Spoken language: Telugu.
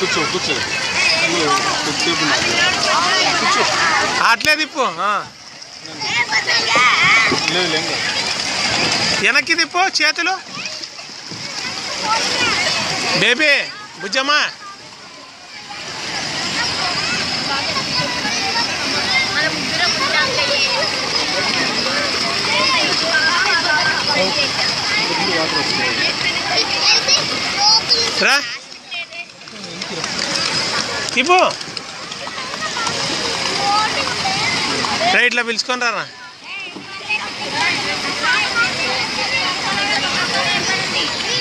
కూర్చో కూర్చో కొద్దిసేపు కూర్చో అట్లే తిప్పు ఆ. లేదు లేదు వెనక్కి తిప్పు చేతులు బేబీ బుజ్జమ్మా మన ముగ్గురం ఉంటాంలే. వాటర్ వస్తుంది రా తిప్పు రా ఇట్లా పిలుచుకొని రా ఆ